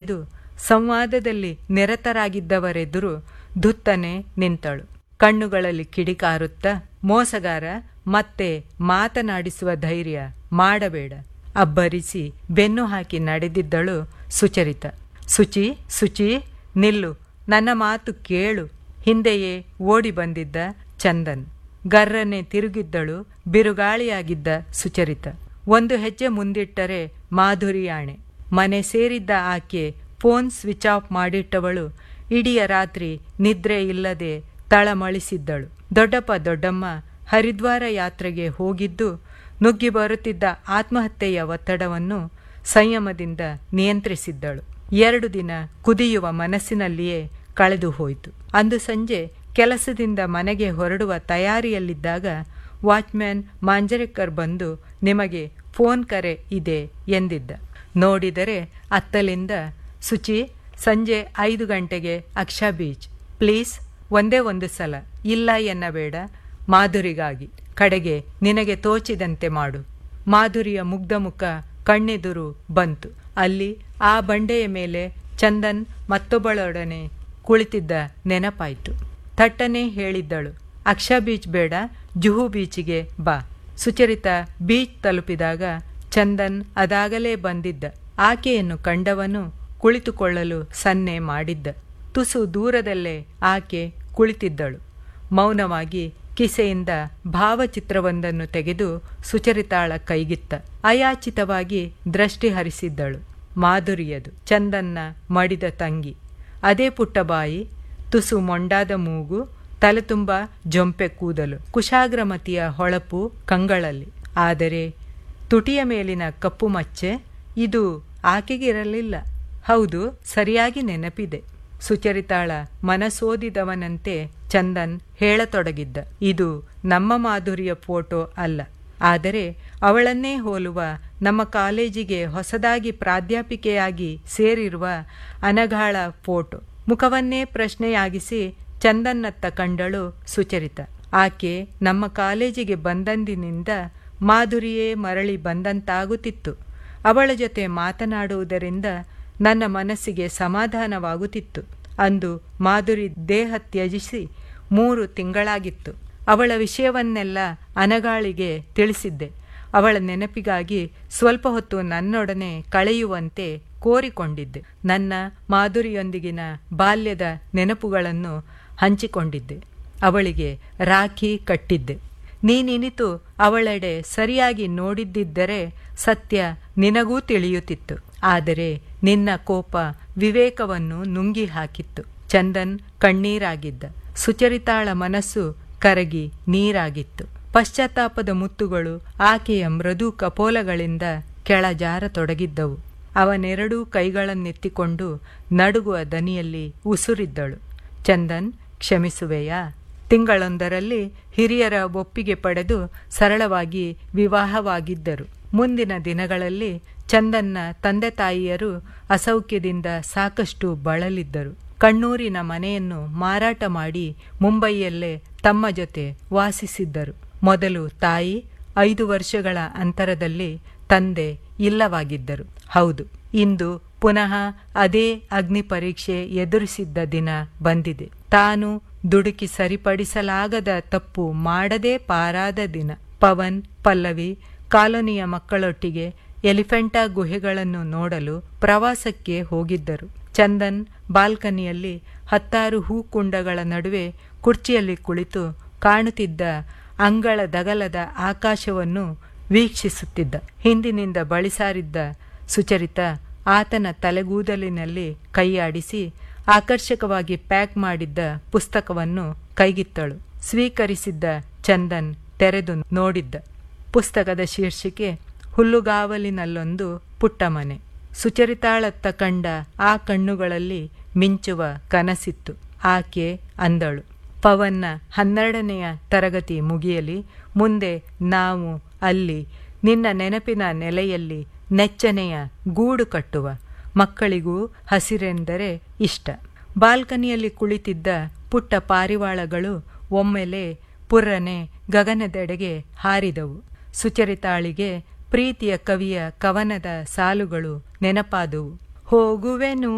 ನಡೆದು ಸಂವಾದದಲ್ಲಿ ನಿರತರಾಗಿದ್ದವರೆದುರು ಧುತ್ತನೆ ನಿಂತಳು ಕಣ್ಣುಗಳಲ್ಲಿ ಕಿಡಿಕಾರುತ್ತಾ ಮೋಸಗಾರ ಮತ್ತೆ ಮಾತನಾಡಿಸುವ ಧೈರ್ಯ ಮಾಡಬೇಡ ಅಬ್ಬರಿಸಿ ಬೆನ್ನು ಹಾಕಿ ನಡೆದಿದ್ದಳು ಸುಚರಿತ ಸುಚಿ ಸುಚಿ ನಿಲ್ಲು ನನ್ನ ಮಾತು ಕೇಳು ಹಿಂದೆಯೇ ಓಡಿ ಬಂದಿದ್ದ ಚಂದನ್ ಗರ್ರನೆ ತಿರುಗಿದ್ದಳು ಬಿರುಗಾಳಿಯಾಗಿದ್ದ ಸುಚರಿತ ಒಂದು ಹೆಜ್ಜೆ ಮುಂದಿಟ್ಟರೆ ಮಾಧುರಿಯಾಣೆ ಮನೆ ಸೇರಿದ್ದ ಆಕೆ ಫೋನ್ ಸ್ವಿಚ್ ಆಫ್ ಮಾಡಿಟ್ಟವಳು ಇಡೀ ರಾತ್ರಿ ನಿದ್ರೆ ಇಲ್ಲದೆ ತಳಮಳಿಸಿದ್ದಳು ದೊಡ್ಡಪ್ಪ ದೊಡ್ಡಮ್ಮ ಹರಿದ್ವಾರ ಯಾತ್ರೆಗೆ ಹೋಗಿದ್ದು ನುಗ್ಗಿ ಬರುತ್ತಿದ್ದ ಆತ್ಮಹತ್ಯೆಯ ಒತ್ತಡವನ್ನು ಸಂಯಮದಿಂದ ನಿಯಂತ್ರಿಸಿದ್ದಳು ಎರಡು ದಿನ ಕುದಿಯುವ ಮನಸ್ಸಿನಲ್ಲಿಯೇ ಕಳೆದು ಹೋಯಿತು ಅಂದು ಸಂಜೆ ಕೆಲಸದಿಂದ ಮನೆಗೆ ಹೊರಡುವ ತಯಾರಿಯಲ್ಲಿದ್ದಾಗ ವಾಚ್ಮ್ಯಾನ್ ಮಾಂಜರೇಕರ್ ಬಂದು ನಿಮಗೆ ಫೋನ್ ಕರೆ ಇದೆ ಎಂದಿದ್ದ ನೋಡಿದರೆ ಅತ್ತಲಿಂದ ಸುಚಿ ಸಂಜೆ ಐದು ಗಂಟೆಗೆ ಅಕ್ಷಾ ಬೀಚ್ ಪ್ಲೀಸ್ ಒಂದೇ ಒಂದು ಸಲ ಇಲ್ಲ ಎನ್ನಬೇಡ ಮಾಧುರಿಗಾಗಿ ಕಡೆಗೆ ನಿನಗೆ ತೋಚಿದಂತೆ ಮಾಡು ಮಾಧುರಿಯ ಮುಗ್ಧ ಮುಖ ಕಣ್ಣೆದುರು ಬಂತು ಅಲ್ಲಿ ಆ ಬಂಡೆಯ ಮೇಲೆ ಚಂದನ್ ಮತ್ತೊಬ್ಬಳೊಡನೆ ಕುಳಿತಿದ್ದ ನೆನಪಾಯ್ತು ಥಟ್ಟನೆ ಹೇಳಿದ್ದಳು ಅಕ್ಷಾ ಬೀಚ್ ಬೇಡ ಜುಹು ಬೀಚಿಗೆ ಬಾ ಸುಚರಿತ ಬೀಚ್ ತಲುಪಿದಾಗ ಚಂದನ್ ಅದಾಗಲೇ ಬಂದಿದ್ದ ಆಕೆಯನ್ನು ಕಂಡವನು ಕುಳಿತುಕೊಳ್ಳಲು ಸನ್ನೆ ಮಾಡಿದ್ದ ತುಸು ದೂರದಲ್ಲೇ ಆಕೆ ಕುಳಿತಿದ್ದಳು ಮೌನವಾಗಿ ಕಿಸೆಯಿಂದ ಭಾವಚಿತ್ರವೊಂದನ್ನು ತೆಗೆದು ಸುಚರಿತಾಳ ಕೈಗಿತ್ತ ಅಯಾಚಿತವಾಗಿ ದೃಷ್ಟಿ ಹರಿಸಿದ್ದಳು ಮಾಧುರಿಯದು ಚಂದನ್ನ ಮಡಿದ ತಂಗಿ ಅದೇ ಪುಟ್ಟ ಬಾಯಿ ತುಸು ಮೊಂಡಾದ ಮೂಗು ತಲೆ ತುಂಬ ಜೊಂಪೆ ಕೂದಲು ಕುಶಾಗ್ರಮತಿಯ ಹೊಳಪು ಕಂಗಳಲ್ಲಿ ಆದರೆ ತುಟಿಯ ಮೇಲಿನ ಕಪ್ಪು ಮಚ್ಚೆ ಇದು ಆಕೆಗಿರಲಿಲ್ಲ ಹೌದು ಸರಿಯಾಗಿ ನೆನಪಿದೆ ಸುಚರಿತಾಳ ಮನಸೋದಿದವನಂತೆ ಚಂದನ್ ಹೇಳತೊಡಗಿದ್ದ ಇದು ನಮ್ಮ ಮಾಧುರಿಯ ಫೋಟೋ ಅಲ್ಲ ಆದರೆ ಅವಳನ್ನೇ ಹೋಲುವ ನಮ್ಮ ಕಾಲೇಜಿಗೆ ಹೊಸದಾಗಿ ಪ್ರಾಧ್ಯಾಪಿಕೆಯಾಗಿ ಸೇರಿರುವ ಅನಗಾಳ ಫೋಟೋ ಮುಖವನ್ನೇ ಪ್ರಶ್ನೆಯಾಗಿಸಿ ಚಂದನ್ನತ್ತ ಕಂಡಳು ಸುಚರಿತ ಆಕೆ ನಮ್ಮ ಕಾಲೇಜಿಗೆ ಬಂದಂದಿನಿಂದ ಮಾಧುರಿಯೇ ಮರಳಿ ಬಂದಂತಾಗುತ್ತಿತ್ತು ಅವಳ ಜೊತೆ ಮಾತನಾಡುವುದರಿಂದ ನನ್ನ ಮನಸ್ಸಿಗೆ ಸಮಾಧಾನವಾಗುತ್ತಿತ್ತು ಅಂದು ಮಾಧುರಿ ದೇಹ ತ್ಯಜಿಸಿ ಮೂರು ತಿಂಗಳಾಗಿತ್ತು ಅವಳ ವಿಷಯವನ್ನೆಲ್ಲ ಅನಗಾಳಿಗೆ ತಿಳಿಸಿದ್ದೆ ಅವಳ ನೆನಪಿಗಾಗಿ ಸ್ವಲ್ಪ ಹೊತ್ತು ನನ್ನೊಡನೆ ಕಳೆಯುವಂತೆ ಕೋರಿಕೊಂಡಿದ್ದೆ ನನ್ನ ಮಾಧುರಿಯೊಂದಿಗಿನ ಬಾಲ್ಯದ ನೆನಪುಗಳನ್ನು ಹಂಚಿಕೊಂಡಿದ್ದೆ ಅವಳಿಗೆ ರಾಖಿ ಕಟ್ಟಿದ್ದೆ ನೀನಿನಿತು ಅವಳೆಡೆ ಸರಿಯಾಗಿ ನೋಡಿದ್ದಿದ್ದರೆ ಸತ್ಯ ನಿನಗೂ ತಿಳಿಯುತ್ತಿತ್ತು ಆದರೆ ನಿನ್ನ ಕೋಪ ವಿವೇಕವನ್ನು ನುಂಗಿ ಹಾಕಿತ್ತು ಚಂದನ್ ಕಣ್ಣೀರಾಗಿದ್ದ ಸುಚರಿತಾಳ ಮನಸ್ಸು ಕರಗಿ ನೀರಾಗಿತ್ತು ಪಶ್ಚಾತ್ತಾಪದ ಮುತ್ತುಗಳು ಆಕೆಯ ಮೃದು ಕಪೋಲಗಳಿಂದ ಕೆಳಜಾರತೊಡಗಿದ್ದವು ಅವನೆರಡೂ ಕೈಗಳನ್ನೆತ್ತಿಕೊಂಡು ನಡುಗುವ ದನಿಯಲ್ಲಿ ಉಸುರಿದ್ದಳು ಚಂದನ್ ಕ್ಷಮಿಸುವೆಯಾ ತಿಂಗಳೊಂದರಲ್ಲಿ ಹಿರಿಯರ ಒಪ್ಪಿಗೆ ಪಡೆದು ಸರಳವಾಗಿ ವಿವಾಹವಾಗಿದ್ದರು ಮುಂದಿನ ದಿನಗಳಲ್ಲಿ ಚಂದನ್ನ ತಂದೆ ತಾಯಿಯರು ಅಸೌಖ್ಯದಿಂದ ಸಾಕಷ್ಟು ಬಳಲಿದ್ದರು ಕಣ್ಣೂರಿನ ಮನೆಯನ್ನು ಮಾರಾಟ ಮಾಡಿ ಮುಂಬೈಯಲ್ಲೇ ತಮ್ಮ ಜೊತೆ ವಾಸಿಸಿದ್ದರು ಮೊದಲು ತಾಯಿ ಐದು ವರ್ಷಗಳ ಅಂತರದಲ್ಲಿ ತಂದೆ ಇಲ್ಲವಾಗಿದ್ದರು ಹೌದು ಇಂದು ಪುನಃ ಅದೇ ಅಗ್ನಿ ಪರೀಕ್ಷೆ ಎದುರಿಸಿದ್ದ ದಿನ ಬಂದಿದೆ ತಾನು ದುಡುಕಿ ಸರಿಪಡಿಸಲಾಗದ ತಪ್ಪು ಮಾಡದೇ ಪಾರಾದ ದಿನ ಪವನ್ ಪಲ್ಲವಿ ಕಾಲೋನಿಯ ಮಕ್ಕಳೊಟ್ಟಿಗೆ ಎಲಿಫೆಂಟಾ ಗುಹೆಗಳನ್ನು ನೋಡಲು ಪ್ರವಾಸಕ್ಕೆ ಹೋಗಿದ್ದರು ಚಂದನ್ ಬಾಲ್ಕನಿಯಲ್ಲಿ ಹತ್ತಾರು ಹೂಕುಂಡಗಳ ನಡುವೆ ಕುರ್ಚಿಯಲ್ಲಿ ಕುಳಿತು ಕಾಣುತ್ತಿದ್ದ ಅಂಗಳ ದಗಲದ ಆಕಾಶವನ್ನು ವೀಕ್ಷಿಸುತ್ತಿದ್ದ ಹಿಂದಿನಿಂದ ಬಳಿಸಾರಿದ್ದ ಸುಚರಿತ ಆತನ ತಲೆಗೂದಲಿನಲ್ಲಿ ಕೈಯಾಡಿಸಿ ಆಕರ್ಷಕವಾಗಿ ಪ್ಯಾಕ್ ಮಾಡಿದ್ದ ಪುಸ್ತಕವನ್ನು ಕೈಗಿತ್ತಳು ಸ್ವೀಕರಿಸಿದ್ದ ಚಂದನ್ ತೆರೆದು ನೋಡಿದ್ದ ಪುಸ್ತಕದ ಶೀರ್ಷಿಕೆ ಹುಲ್ಲುಗಾವಲಿನಲ್ಲೊಂದು ಪುಟ್ಟ ಮನೆ ಸುಚರಿತಾಳತ್ತ ಕಂಡ ಆ ಕಣ್ಣುಗಳಲ್ಲಿ ಮಿಂಚುವ ಕನಸಿತ್ತು ಆಕೆ ಅಂದಳು ಪವನ್ನ ಹನ್ನೆರಡನೆಯ ತರಗತಿ ಮುಗಿಯಲಿ ಮುಂದೆ ನಾವು ಅಲ್ಲಿ ನಿನ್ನ ನೆನಪಿನ ನೆಲೆಯಲ್ಲಿ ನೆಚ್ಚನೆಯ ಗೂಡು ಕಟ್ಟುವ ಮಕ್ಕಳಿಗೂ ಹಸಿರೆಂದರೆ ಇಷ್ಟ ಬಾಲ್ಕನಿಯಲ್ಲಿ ಕುಳಿತಿದ್ದ ಪುಟ್ಟ ಪಾರಿವಾಳಗಳು ಒಮ್ಮೆಲೆ ಪುರ್ರನೆ ಗಗನದೆಡೆಗೆ ಹಾರಿದವು ಸುಚರಿತಾಳಿಗೆ ಪ್ರೀತಿಯ ಕವಿಯ ಕವನದ ಸಾಲುಗಳು ನೆನಪಾದುವು ಹೋಗುವೆನು